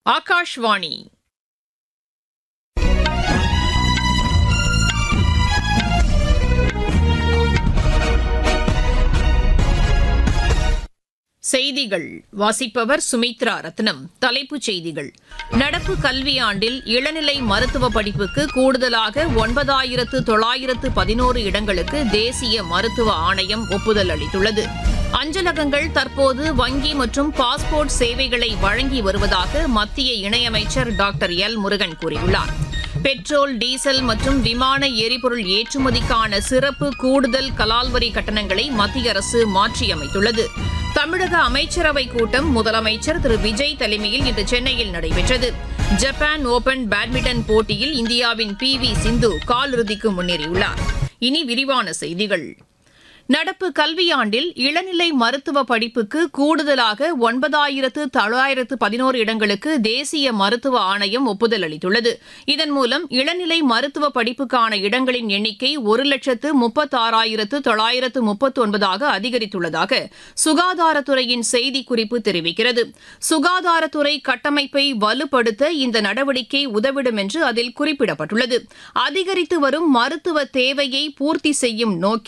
ஆகாஷ்வாணி செய்திகள் வாசிப்பவர் சுமித்ரா ரத்னம் தலைப்புச் செய்திகள் நடப்பு கல்வியாண்டில் இளநிலை மருத்துவ படிப்புக்கு கூடுதலாக ஒன்பதாயிரத்து தொள்ளாயிரத்து பதினோரு இடங்களுக்கு தேசிய மருத்துவ ஆணையம் ஒப்புதல் அளித்துள்ளது அஞ்சலகங்கள் தற்போது வங்கி மற்றும் பாஸ்போர்ட் சேவைகளை வழங்கி வருவதாக மத்திய இணையமைச்சர் டாக்டர் எல் முருகன் கூறியுள்ளார் பெட்ரோல் டீசல் மற்றும் விமான எரிபொருள் ஏற்றுமதிக்கான சிறப்பு கூடுதல் கலால்வரி கட்டணங்களை மத்திய அரசு மாற்றியமைத்துள்ளது தமிழக அமைச்சரவைக் கூட்டம் முதலமைச்சர் திரு விஜய் தலைமையில் இன்று சென்னையில் நடைபெற்றது ஜப்பான் ஓபன் பேட்மிண்டன் போட்டியில் இந்தியாவின் பி வி சிந்து காலிறுதிக்கு முன்னேறியுள்ளார் இனி விரிவான செய்திகள் நடப்பு கல்வியாண்டில் இளநிலை மருத்துவ படிப்புக்கு கூடுதலாக ஒன்பதாயிரத்து தொள்ளாயிரத்து பதினோரு இடங்களுக்கு தேசிய மருத்துவ ஆணையம் ஒப்புதல் அளித்துள்ளது இதன் மூலம் இளநிலை மருத்துவ படிப்புக்கான இடங்களின் எண்ணிக்கை ஒரு லட்சத்து முப்பத்தாறாயிரத்து தொள்ளாயிரத்து முப்பத்து ஒன்பதாக அதிகரித்துள்ளதாக சுகாதாரத்துறையின் செய்திக்குறிப்பு தெரிவிக்கிறது சுகாதாரத்துறை கட்டமைப்பை வலுப்படுத்த இந்த நடவடிக்கை உதவிடும் என்று அதில் குறிப்பிடப்பட்டுள்ளது அதிகரித்து வரும் மருத்துவ தேவையை பூர்த்தி செய்யும் நோக்கில்